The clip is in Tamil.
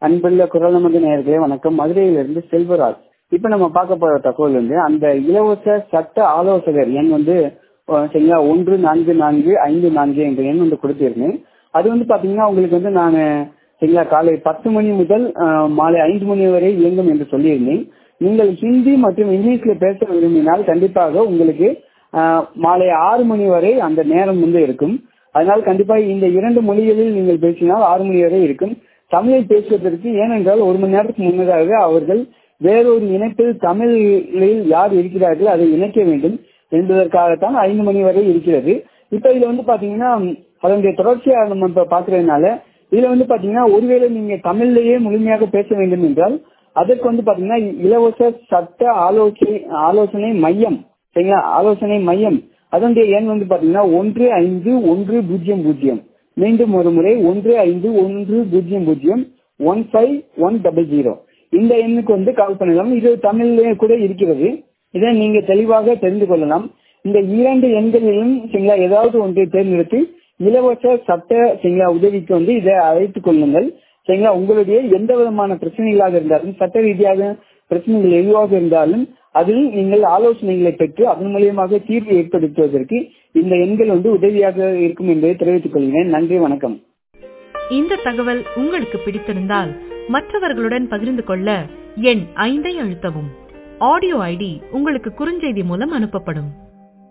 அன்புள்ள குரல் நமது நேயர்களே வணக்கம் மதுரையிலிருந்து செல்வராஜ் இப்ப நம்ம பார்க்க போற தகவல் வந்து அந்த இலவச சட்ட ஆலோசகர் எண் வந்து அஹ், சரிங்களா ஒன்று நான்கு நான்கு ஐந்து நான்கு என்ற எண் வந்து கொடுத்திருந்தேன் அது வந்து பாத்தீங்கன்னா உங்களுக்கு வந்து நான் சரிங்களா காலை பத்து மணி முதல் அஹ், மாலை ஐந்து மணி வரை இயங்கும் என்று சொல்லியிருந்தேன் நீங்கள் ஹிந்தி மற்றும் இங்கிலீஷ்ல பேச விரும்பினால் கண்டிப்பாக உங்களுக்கு அஹ், மாலை ஆறு மணி வரை அந்த நேரம் வந்து இருக்கும் அதனால் கண்டிப்பாக இந்த இரண்டு மொழிகளில் நீங்கள் பேசினால் ஆறு மணி வரை இருக்கும் தமிழில் பேசுவதற்கு ஏனென்றால் ஒரு மணி நேரத்துக்கு முன்னதாக அவர்கள் வேறொரு இணைப்பில் தமிழில் யார் இருக்கிறார்கள் அதை இணைக்க வேண்டும் என்பதற்காகத்தான் ஐந்து மணி வரை இருக்கிறது இப்ப இதுல வந்து பாத்தீங்கன்னா அதனுடைய தொடர்ச்சியா நம்ம இப்ப பாக்குறதுனால இதுல வந்து பாத்தீங்கன்னா ஒருவேளை நீங்க தமிழ்லயே முழுமையாக பேச வேண்டும் என்றால் அதற்கு வந்து பாத்தீங்கன்னா இலவச சட்ட ஆலோசனை ஆலோசனை மையம் சரிங்களா ஆலோசனை மையம் அதனுடைய எண் வந்து பாத்தீங்கன்னா ஒன்று ஐந்து ஒன்று பூஜ்ஜியம் பூஜ்ஜியம் மீண்டும் ஒரு முறை ஒன்று ஐந்து ஒன்று பூஜ்ஜியம் பூஜ்ஜியம் one five one double zero இந்த எண்ணுக்கு வந்து கால் பண்ணலாம் இது தமிழ்லயே கூட இருக்கிறது இதை நீங்க தெளிவாக தெரிந்து கொள்ளலாம் இந்த இரண்டு எண்களிலும் சரிங்களா ஏதாவது ஒன்றை தேர்ந்தெடுத்து இலவச சட்ட சரிங்களா உதவிக்கு வந்து இதை அழைத்துக் கொள்ளுங்கள் சரிங்களா உங்களுடைய எந்த விதமான பிரச்சனைகளாக இருந்தாலும் சட்ட ரீதியாக பிரச்சனைகள் எதுவாக இருந்தாலும் அதில் நீங்கள் ஆலோசனைகளை பெற்று அதன் மூலியமாக தீர்வு ஏற்படுத்துவதற்கு இந்த எண்கள் வந்து உதவியாக இருக்கும் என்பதை தெரிவித்துக் கொள்கிறேன் நன்றி வணக்கம் இந்த தகவல் உங்களுக்கு பிடித்திருந்தால் மற்றவர்களுடன் பகிர்ந்து கொள்ள எண் ஐந்தை அழுத்தவும் ஆடியோ ஐடி உங்களுக்கு குறுஞ்செய்தி மூலம் அனுப்பப்படும்